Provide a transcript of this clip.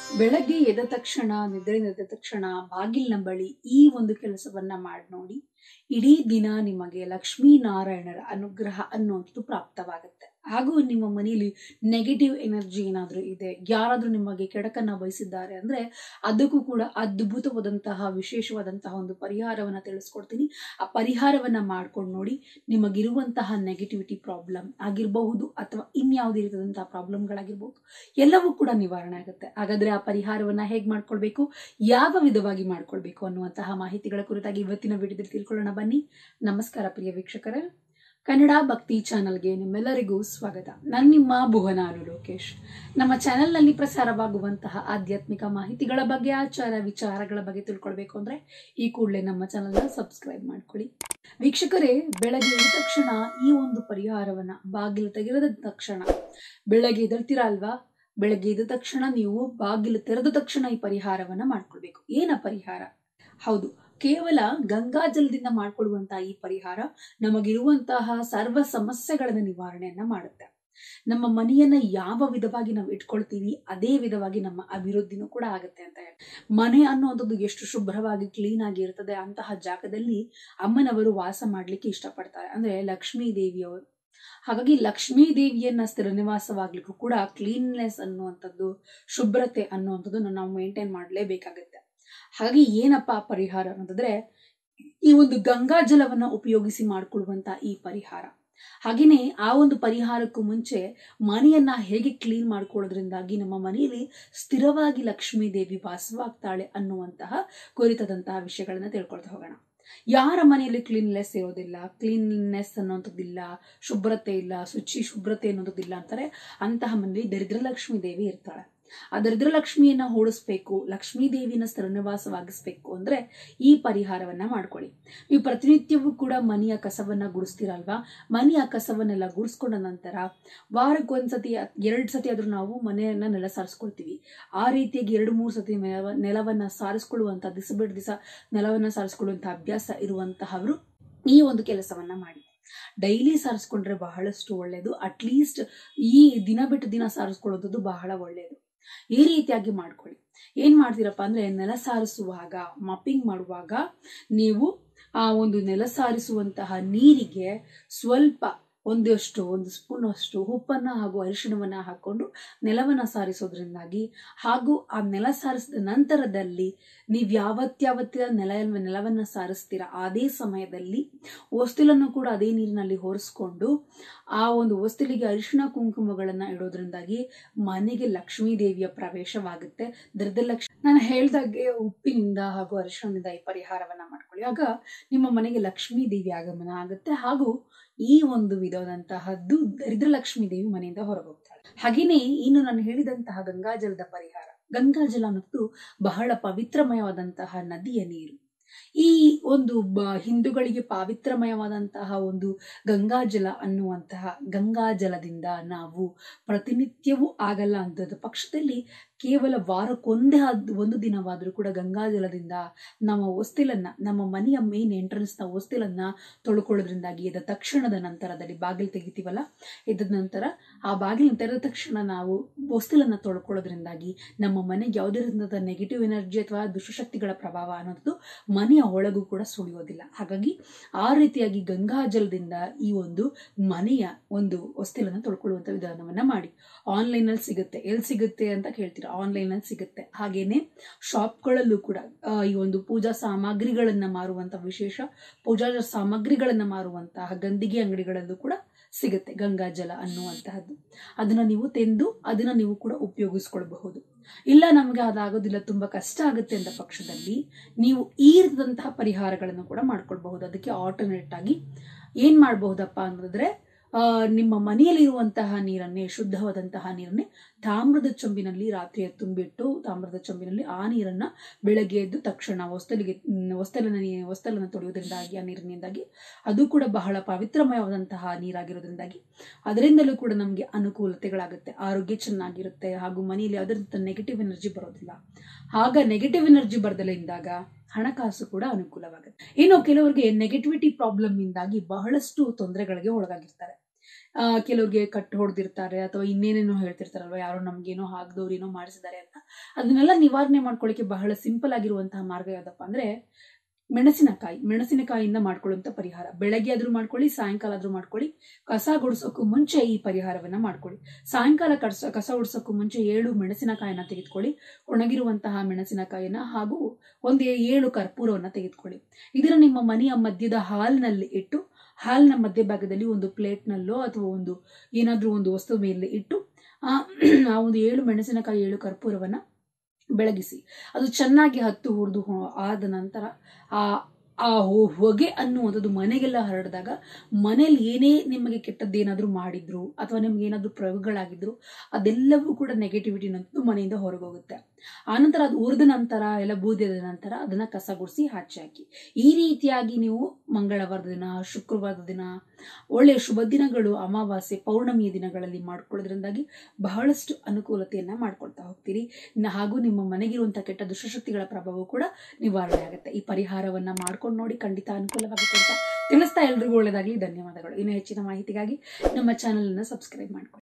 ಬೆಳಗ್ಗೆ ಎದ್ದ ತಕ್ಷಣ ನಿದ್ರೆಯಿಂದ ಎದ್ದ ತಕ್ಷಣ ಬಾಗಿಲಿನ ಬಳಿ ಈ ಒಂದು ಕೆಲಸವನ್ನ ಮಾಡಿ ನೋಡಿ ಇಡೀ ದಿನ ನಿಮಗೆ ಲಕ್ಷ್ಮೀ ನಾರಾಯಣರ ಅನುಗ್ರಹ ಅನ್ನುವಂಥದ್ದು ಪ್ರಾಪ್ತವಾಗುತ್ತೆ ಹಾಗೂ ನಿಮ್ಮ ಮನೆಯಲ್ಲಿ ನೆಗೆಟಿವ್ ಎನರ್ಜಿ ಏನಾದರೂ ಇದೆ ಯಾರಾದರೂ ನಿಮಗೆ ಕೆಡಕನ್ನ ಬಯಸಿದ್ದಾರೆ ಅಂದ್ರೆ ಅದಕ್ಕೂ ಕೂಡ ಅದ್ಭುತವಾದಂತಹ ವಿಶೇಷವಾದಂತಹ ಒಂದು ಪರಿಹಾರವನ್ನ ತಿಳಿಸ್ಕೊಡ್ತೀನಿ ಆ ಪರಿಹಾರವನ್ನ ಮಾಡ್ಕೊಂಡು ನೋಡಿ ನಿಮಗಿರುವಂತಹ ನೆಗೆಟಿವಿಟಿ ಪ್ರಾಬ್ಲಮ್ ಆಗಿರಬಹುದು ಅಥವಾ ಇನ್ಯಾವುದೇ ರೀತಿಯಾದಂತಹ ಪ್ರಾಬ್ಲಮ್ಗಳಾಗಿರ್ಬೋದು ಎಲ್ಲವೂ ಕೂಡ ನಿವಾರಣೆ ಆಗುತ್ತೆ ಹಾಗಾದ್ರೆ ಆ ಪರಿಹಾರವನ್ನ ಹೇಗ್ ಮಾಡ್ಕೊಳ್ಬೇಕು ಯಾವ ವಿಧವಾಗಿ ಮಾಡ್ಕೊಳ್ಬೇಕು ಅನ್ನುವಂತಹ ಮಾಹಿತಿಗಳ ಕುರಿತಾಗಿ ಇವತ್ತಿನ ವಿಡಿಯೋದಲ್ಲಿ ತಿಳ್ಕೊಳ್ಳೋಣ ಬನ್ನಿ ನಮಸ್ಕಾರ ಪ್ರಿಯ ವೀಕ್ಷಕರೇ ಕನ್ನಡ ಭಕ್ತಿ ಚಾನಲ್ಗೆ ನಿಮ್ಮೆಲ್ಲರಿಗೂ ಸ್ವಾಗತ ನಾನು ನಿಮ್ಮ ಭುವನಾರು ಲೋಕೇಶ್ ನಮ್ಮ ಚಾನೆಲ್ನಲ್ಲಿ ಪ್ರಸಾರವಾಗುವಂತಹ ಆಧ್ಯಾತ್ಮಿಕ ಮಾಹಿತಿಗಳ ಬಗ್ಗೆ ಆಚಾರ ವಿಚಾರಗಳ ಬಗ್ಗೆ ತಿಳ್ಕೊಳ್ಬೇಕು ಅಂದ್ರೆ ಈ ಕೂಡಲೇ ನಮ್ಮ ಚಾನೆಲ್ನ ಸಬ್ಸ್ಕ್ರೈಬ್ ಮಾಡ್ಕೊಳ್ಳಿ ವೀಕ್ಷಕರೇ ಬೆಳಗ್ಗೆ ಎದ್ದ ತಕ್ಷಣ ಈ ಒಂದು ಪರಿಹಾರವನ್ನ ಬಾಗಿಲು ತೆಗೆದ ತಕ್ಷಣ ಬೆಳಗ್ಗೆ ಎದ್ದೇಳ್ತೀರಾ ಅಲ್ವಾ ಬೆಳಗ್ಗೆ ಎದ್ದ ತಕ್ಷಣ ನೀವು ಬಾಗಿಲು ತೆರೆದ ತಕ್ಷಣ ಈ ಪರಿಹಾರವನ್ನ ಮಾಡ್ಕೊಳ್ಬೇಕು ಏನ ಪರಿಹಾರ ಹೌದು ಕೇವಲ ಗಂಗಾಜಲದಿಂದ ಮಾಡ್ಕೊಳ್ಳುವಂತಹ ಈ ಪರಿಹಾರ ನಮಗಿರುವಂತಹ ಸರ್ವ ಸಮಸ್ಯೆಗಳನ್ನ ನಿವಾರಣೆಯನ್ನ ಮಾಡುತ್ತೆ ನಮ್ಮ ಮನೆಯನ್ನ ಯಾವ ವಿಧವಾಗಿ ನಾವು ಇಟ್ಕೊಳ್ತೀವಿ ಅದೇ ವಿಧವಾಗಿ ನಮ್ಮ ಅಭಿವೃದ್ಧಿನೂ ಕೂಡ ಆಗುತ್ತೆ ಅಂತ ಹೇಳಿ ಮನೆ ಅನ್ನುವಂಥದ್ದು ಎಷ್ಟು ಶುಭ್ರವಾಗಿ ಕ್ಲೀನ್ ಆಗಿ ಇರ್ತದೆ ಅಂತಹ ಜಾಗದಲ್ಲಿ ಅಮ್ಮನವರು ವಾಸ ಮಾಡ್ಲಿಕ್ಕೆ ಇಷ್ಟಪಡ್ತಾರೆ ಅಂದ್ರೆ ಲಕ್ಷ್ಮೀ ದೇವಿಯವರು ಹಾಗಾಗಿ ಲಕ್ಷ್ಮೀ ದೇವಿಯನ್ನ ಸ್ಥಿರ ನಿವಾಸವಾಗ್ಲಿಕ್ಕೂ ಕೂಡ ಕ್ಲೀನ್ನೆಸ್ ಅನ್ನುವಂಥದ್ದು ಶುಭ್ರತೆ ಅನ್ನುವಂಥದ್ದು ನಾವು ಮೇಂಟೈನ್ ಮಾಡಲೇಬೇಕಾಗುತ್ತೆ ಹಾಗಾಗಿ ಏನಪ್ಪಾ ಪರಿಹಾರ ಅನ್ನೋದಾದ್ರೆ ಈ ಒಂದು ಗಂಗಾ ಜಲವನ್ನ ಉಪಯೋಗಿಸಿ ಮಾಡಿಕೊಳ್ಳುವಂತ ಈ ಪರಿಹಾರ ಹಾಗೇನೆ ಆ ಒಂದು ಪರಿಹಾರಕ್ಕೂ ಮುಂಚೆ ಮನೆಯನ್ನ ಹೇಗೆ ಕ್ಲೀನ್ ಮಾಡ್ಕೊಳ್ಳೋದ್ರಿಂದಾಗಿ ನಮ್ಮ ಮನೆಯಲ್ಲಿ ಸ್ಥಿರವಾಗಿ ಲಕ್ಷ್ಮೀ ದೇವಿ ವಾಸವಾಗ್ತಾಳೆ ಅನ್ನುವಂತಹ ಕುರಿತಾದಂತಹ ವಿಷಯಗಳನ್ನ ತಿಳ್ಕೊಳ್ತಾ ಹೋಗೋಣ ಯಾರ ಮನೆಯಲ್ಲಿ ಕ್ಲೀನ್ನೆಸ್ ಇರೋದಿಲ್ಲ ಕ್ಲೀನ್ನೆಸ್ ಅನ್ನೋಂಥದ್ದಿಲ್ಲ ಶುಭ್ರತೆ ಇಲ್ಲ ಶುಚಿ ಶುಭ್ರತೆ ಅನ್ನೋದಿಲ್ಲ ಅಂತಾರೆ ಅಂತಹ ಮನೆಯಲ್ಲಿ ದರಿದ್ರ ಲಕ್ಷ್ಮೀ ದೇವಿ ಇರ್ತಾಳೆ ಆ ದರಿದ್ರ ಲಕ್ಷ್ಮಿಯನ್ನ ಓಡಿಸ್ಬೇಕು ಲಕ್ಷ್ಮೀ ದೇವಿನ ಸ್ಥಿರನಿವಾಸವಾಗಿಸ್ಬೇಕು ಅಂದ್ರೆ ಈ ಪರಿಹಾರವನ್ನ ಮಾಡ್ಕೊಳ್ಳಿ ನೀವು ಪ್ರತಿನಿತ್ಯವೂ ಕೂಡ ಮನೆಯ ಕಸವನ್ನ ಗುಡಿಸ್ತೀರಲ್ವಾ ಮನೆಯ ಕಸವನ್ನೆಲ್ಲ ಗುಡಿಸ್ಕೊಂಡ ನಂತರ ವಾರಕ್ಕೊಂದ್ಸತಿ ಎರಡ್ ಸತಿ ಆದ್ರೂ ನಾವು ಮನೆಯನ್ನ ನೆಲ ಸಾರಿಸ್ಕೊಳ್ತೀವಿ ಆ ರೀತಿಯಾಗಿ ಎರಡು ಮೂರು ಸತಿ ನೆಲ ನೆಲವನ್ನ ಸಾರಿಸ್ಕೊಳ್ಳುವಂತ ದಿಸ ಬಿಡ್ ದಿವಸ ನೆಲವನ್ನ ಸಾರಿಸ್ಕೊಳ್ಳುವಂತ ಅಭ್ಯಾಸ ಇರುವಂತಹವರು ಈ ಒಂದು ಕೆಲಸವನ್ನ ಮಾಡಿ ಡೈಲಿ ಸಾರಿಸ್ಕೊಂಡ್ರೆ ಬಹಳಷ್ಟು ಒಳ್ಳೆಯದು ಅಟ್ಲೀಸ್ಟ್ ಈ ದಿನ ಬಿಟ್ಟು ದಿನ ಸಾರಿಸ್ಕೊಳ್ಳೋದು ಬಹಳ ಒಳ್ಳೆಯದು ಈ ರೀತಿಯಾಗಿ ಮಾಡ್ಕೊಳ್ಳಿ ಏನ್ ಮಾಡ್ತೀರಪ್ಪ ಅಂದ್ರೆ ನೆಲ ಸಾರಿಸುವಾಗ ಮಪ್ಪಿಂಗ್ ಮಾಡುವಾಗ ನೀವು ಆ ಒಂದು ನೆಲ ಸಾರಿಸುವಂತಹ ನೀರಿಗೆ ಸ್ವಲ್ಪ ಒಂದಷ್ಟು ಒಂದು ಸ್ಪೂನ್ ಅಷ್ಟು ಉಪ್ಪನ್ನ ಹಾಗೂ ಅರಿಶಿಣವನ್ನ ಹಾಕೊಂಡು ನೆಲವನ್ನ ಸಾರಿಸೋದ್ರಿಂದಾಗಿ ಹಾಗೂ ಆ ನೆಲ ಸಾರಿಸಿದ ನಂತರದಲ್ಲಿ ನೀವು ಯಾವತ್ಯಾವತ್ತಿನ ನೆಲ ನೆಲವನ್ನ ಸಾರಿಸ್ತೀರಾ ಅದೇ ಸಮಯದಲ್ಲಿ ಹೊಸ್ತಿಲನ್ನು ಕೂಡ ಅದೇ ನೀರಿನಲ್ಲಿ ಹೊರಿಸ್ಕೊಂಡು ಆ ಒಂದು ಹೊಸ್ತಿಲಿಗೆ ಅರಿಶಿಣ ಕುಂಕುಮಗಳನ್ನ ಇಡೋದ್ರಿಂದಾಗಿ ಮನೆಗೆ ಲಕ್ಷ್ಮೀ ದೇವಿಯ ಪ್ರವೇಶವಾಗುತ್ತೆ ದರಿದ್ರ ಲಕ್ಷ್ಮಿ ನಾನು ಹೇಳ್ದಾಗೆ ಉಪ್ಪಿನಿಂದ ಹಾಗೂ ಅರಿಶಿಣದಿಂದ ಈ ಪರಿಹಾರವನ್ನ ಮಾಡ್ಕೊಳ್ಳಿ ಆಗ ನಿಮ್ಮ ಮನೆಗೆ ಲಕ್ಷ್ಮೀ ದೇವಿ ಆಗಮನ ಆಗುತ್ತೆ ಹಾಗೂ ಈ ಒಂದು ವಿಧವಾದಂತಹದ್ದು ದರಿದ್ರ ಲಕ್ಷ್ಮೀ ದೇವಿ ಮನೆಯಿಂದ ಹೊರಗೋಗ್ತಾಳೆ ಹಾಗೇನೆ ಇನ್ನು ನಾನು ಹೇಳಿದಂತಹ ಗಂಗಾಜಲದ ಪರಿಹಾರ ಗಂಗಾಜಲ ಅನ್ನೋದು ಬಹಳ ಪವಿತ್ರಮಯವಾದಂತಹ ನದಿಯ ನೀರು ಈ ಒಂದು ಬ ಹಿಂದೂಗಳಿಗೆ ಪಾವಿತ್ರಮಯವಾದಂತಹ ಒಂದು ಗಂಗಾಜಲ ಅನ್ನುವಂತಹ ಗಂಗಾಜಲದಿಂದ ನಾವು ಪ್ರತಿನಿತ್ಯವೂ ಆಗಲ್ಲ ಅಂತದ ಪಕ್ಷದಲ್ಲಿ ಕೇವಲ ವಾರಕ್ಕೊಂದೇ ಒಂದು ದಿನವಾದರೂ ಕೂಡ ಗಂಗಾಜಲದಿಂದ ನಮ್ಮ ಹೊಸ್ತಿಲನ್ನ ನಮ್ಮ ಮನೆಯ ಮೇನ್ ಎಂಟ್ರೆನ್ಸ್ ನ ಹೊಸ್ತಿಲನ್ನ ತೊಳ್ಕೊಳ್ಳೋದ್ರಿಂದಾಗಿ ಎದ್ದ ತಕ್ಷಣದ ನಂತರದಲ್ಲಿ ಬಾಗಿಲು ತೆಗಿತೀವಲ್ಲ ಎದ್ದ ನಂತರ ಆ ಬಾಗಿಲು ತೆರೆದ ತಕ್ಷಣ ನಾವು ಹೊಸ್ತಿಲನ್ನ ತೊಳ್ಕೊಳ್ಳೋದ್ರಿಂದಾಗಿ ನಮ್ಮ ಮನೆಗೆ ಯಾವುದೇ ರೀತಿಯಾದ ನೆಗೆಟಿವ್ ಎನರ್ಜಿ ಅಥವಾ ದುಷ್ಟಶಕ್ತಿಗಳ ಪ್ರಭಾವ ಅನ್ನೋದು ಮನೆಯ ಒಳಗೂ ಕೂಡ ಸುಳಿಯೋದಿಲ್ಲ ಹಾಗಾಗಿ ಆ ರೀತಿಯಾಗಿ ಗಂಗಾಜಲದಿಂದ ಈ ಒಂದು ಮನೆಯ ಒಂದು ಹೊಸ್ತಿಲನ್ನ ತೊಳ್ಕೊಳ್ಳುವಂತ ವಿಧಾನವನ್ನ ಮಾಡಿ ಆನ್ಲೈನ್ ಅಲ್ಲಿ ಸಿಗುತ್ತೆ ಎಲ್ಲಿ ಸಿಗುತ್ತೆ ಅಂತ ಕೇಳ್ತೀರಾ ಆನ್ಲೈನ್ ಅಲ್ಲಿ ಸಿಗುತ್ತೆ ಹಾಗೇನೆ ಶಾಪ್ಗಳಲ್ಲೂ ಕೂಡ ಈ ಒಂದು ಪೂಜಾ ಸಾಮಗ್ರಿಗಳನ್ನ ಮಾರುವಂತ ವಿಶೇಷ ಪೂಜಾ ಸಾಮಗ್ರಿಗಳನ್ನ ಮಾರುವಂತಹ ಗಂದಿಗೆ ಅಂಗಡಿಗಳಲ್ಲೂ ಕೂಡ ಸಿಗುತ್ತೆ ಗಂಗಾಜಲ ಅನ್ನುವಂತಹದ್ದು ಅದನ್ನ ನೀವು ತೆಂದು ಅದನ್ನ ನೀವು ಕೂಡ ಉಪಯೋಗಿಸ್ಕೊಳ್ಬಹುದು ಇಲ್ಲ ನಮಗೆ ಅದಾಗೋದಿಲ್ಲ ತುಂಬಾ ಕಷ್ಟ ಆಗುತ್ತೆ ಅಂತ ಪಕ್ಷದಲ್ಲಿ ನೀವು ಈ ರೀತಿಯಾದಂತಹ ಪರಿಹಾರಗಳನ್ನು ಕೂಡ ಮಾಡ್ಕೊಳ್ಬಹುದು ಅದಕ್ಕೆ ಆಲ್ಟರ್ನೇಟ್ ಆಗಿ ಏನ್ ಮಾಡಬಹುದಪ್ಪ ಅಂತಂದ್ರೆ ಆ ನಿಮ್ಮ ಮನೆಯಲ್ಲಿರುವಂತಹ ನೀರನ್ನೇ ಶುದ್ಧವಾದಂತಹ ನೀರನ್ನೇ ತಾಮ್ರದ ಚೊಂಬಿನಲ್ಲಿ ರಾತ್ರಿ ತುಂಬಿಟ್ಟು ತಾಮ್ರದ ಚೊಂಬಿನಲ್ಲಿ ಆ ನೀರನ್ನ ಬೆಳಗ್ಗೆ ಎದ್ದು ತಕ್ಷಣ ಹೊಸ್ತಲಿಗೆ ಹೊಸ್ತಲನ್ನ ಹೊಸ್ತಲನ್ನು ತೊಳೆಯೋದ್ರಿಂದಾಗಿ ಆ ನೀರಿನಿಂದಾಗಿ ಅದು ಕೂಡ ಬಹಳ ಪವಿತ್ರಮಯವಾದಂತಹ ನೀರಾಗಿರೋದ್ರಿಂದಾಗಿ ಅದರಿಂದಲೂ ಕೂಡ ನಮಗೆ ಅನುಕೂಲತೆಗಳಾಗುತ್ತೆ ಆರೋಗ್ಯ ಚೆನ್ನಾಗಿರುತ್ತೆ ಹಾಗೂ ಮನೆಯಲ್ಲಿ ಯಾವುದೇ ರೀತಿಯ ನೆಗೆಟಿವ್ ಎನರ್ಜಿ ಬರೋದಿಲ್ಲ ಆಗ ನೆಗೆಟಿವ್ ಎನರ್ಜಿ ಬರ್ದಲೇ ಇದ್ದಾಗ ಹಣಕಾಸು ಕೂಡ ಅನುಕೂಲವಾಗುತ್ತೆ ಇನ್ನು ಕೆಲವರಿಗೆ ನೆಗೆಟಿವಿಟಿ ಪ್ರಾಬ್ಲಮ್ ಇಂದಾಗಿ ಬಹಳಷ್ಟು ತೊಂದರೆಗಳಿಗೆ ಒಳಗಾಗಿರ್ತಾರೆ ಆ, ಕೆಲವ್ರಿಗೆ ಕಟ್ಟು ಹೊಡೆದಿರ್ತಾರೆ ಅಥವಾ ಇನ್ನೇನೇನೋ ಹೇಳ್ತಿರ್ತಾರಲ್ವ ಯಾರೋ ನಮ್ಗೇನೋ ಹಾಕ್ದವ್ರು ಏನೋ ಮಾಡಿಸಿದ್ದಾರೆ ಅಂತ ಅದನ್ನೆಲ್ಲ ನಿವಾರಣೆ ಮಾಡ್ಕೊಳ್ಳಿಕ್ಕೆ ಬಹಳ ಸಿಂಪಲ್ ಆಗಿರುವಂತಹ ಮಾರ್ಗ ಯಾವ್ದಪ್ಪ ಅಂದ್ರೆ ಮೆಣಸಿನಕಾಯಿ ಮೆಣಸಿನಕಾಯಿಯಿಂದ ಮಾಡ್ಕೊಳ್ಳುವಂತ ಪರಿಹಾರ ಬೆಳಗ್ಗೆ ಆದ್ರೂ ಮಾಡ್ಕೊಳ್ಳಿ ಸಾಯಂಕಾಲ ಆದ್ರೂ ಮಾಡ್ಕೊಳ್ಳಿ ಕಸ ಗುಡಿಸೋಕ್ಕೂ ಮುಂಚೆ ಈ ಪರಿಹಾರವನ್ನ ಮಾಡ್ಕೊಳ್ಳಿ ಸಾಯಂಕಾಲ ಕಸ ಕಸ ಗುಡಿಸೋಕ್ಕೂ ಮುಂಚೆ ಏಳು ಮೆಣಸಿನಕಾಯಿನ ತೆಗೆದುಕೊಳ್ಳಿ ಒಣಗಿರುವಂತಹ ಮೆಣಸಿನಕಾಯಿನ ಹಾಗೂ ಒಂದು ಏಳು ಕರ್ಪೂರವನ್ನ ತೆಗೆದುಕೊಳ್ಳಿ ಇದನ್ನ ನಿಮ್ಮ ಮನೆಯ ಮಧ್ಯದ ಹಾಲ್ನಲ್ಲಿ ಇಟ್ಟು ಹಾಲ್ನ ಮಧ್ಯಭಾಗದಲ್ಲಿ ಒಂದು ಪ್ಲೇಟ್ನಲ್ಲೋ ಅಥವಾ ಒಂದು ಏನಾದ್ರೂ ಒಂದು ವಸ್ತು ಮೇಲೆ ಇಟ್ಟು ಆ ಆ ಒಂದು ಏಳು ಮೆಣಸಿನಕಾಯಿ ಏಳು ಕರ್ಪೂರವನ್ನ ಬೆಳಗಿಸಿ ಅದು ಚೆನ್ನಾಗಿ ಹತ್ತು ಹುರಿದು ಆದ ನಂತರ ಆ ಆ ಹೊ- ಹೊಗೆ ಅನ್ನುವಂಥದ್ದು ಮನೆಗೆಲ್ಲ ಹರಡಿದಾಗ ಮನೇಲಿ ಏನೇ ನಿಮಗೆ ಕೆಟ್ಟದ್ದೇನಾದ್ರೂ ಮಾಡಿದ್ರು ಅಥವಾ ನಿಮ್ಗೆ ಏನಾದ್ರೂ ಪ್ರಯೋಗಗಳಾಗಿದ್ರು ಅದೆಲ್ಲವೂ ಕೂಡ ನೆಗೆಟಿವಿಟಿ ಅನ್ನೋದು ಮನೆಯಿಂದ ಹೊರಗೋಗುತ್ತೆ ಆನಂತರ ಅದು ಉರಿದ ನಂತರ ಎಲ್ಲ ಬೂದಿದ ನಂತರ ಅದನ್ನ ಕಸ ಗುಡಿಸಿ ಹಚ್ಚಿ ಹಾಕಿ ಈ ರೀತಿಯಾಗಿ ನೀವು ಮಂಗಳವಾರದ ದಿನ ಶುಕ್ರವಾರದ ದಿನ ಒಳ್ಳೆಯ ಶುಭ ದಿನಗಳು ಅಮಾವಾಸ್ಯೆ ಪೌರ್ಣಮಿಯ ದಿನಗಳಲ್ಲಿ ಮಾಡ್ಕೊಳ್ಳೋದ್ರಿಂದಾಗಿ ಬಹಳಷ್ಟು ಅನುಕೂಲತೆಯನ್ನ ಮಾಡ್ಕೊಳ್ತಾ ಹೋಗ್ತೀರಿ ನ- ಹಾಗೂ ನಿಮ್ಮ ಮನೆಗಿರುವಂತಹ ಕೆಟ್ಟ ದುಷ್ಟಶಕ್ತಿಗಳ ಪ್ರಭಾವ ಕೂಡ ನಿವಾರಣೆ ಆಗುತ್ತೆ ಈ ಪರಿಹಾರವನ್ನ ಮಾಡ್ಕೊಂಡು ನೋಡಿ ಖಂಡಿತ ಅನುಕೂಲವಾಗುತ್ತೆ ಅಂತ ತಿಳಿಸ್ತಾ ಎಲ್ರಿಗೂ ಒಳ್ಳೆಯದಾಗಲಿ ಧನ್ಯವಾದಗಳು ಇನ್ನು ಹೆಚ್ಚಿನ ಮಾಹಿತಿಗಾಗಿ ನಮ್ಮ ಚಾನಲ್ ಅನ್ನು ಸಬ್ಸ್ಕ್ರೈಬ್ ಮಾಡ್ಕೊಳ್ಳಿ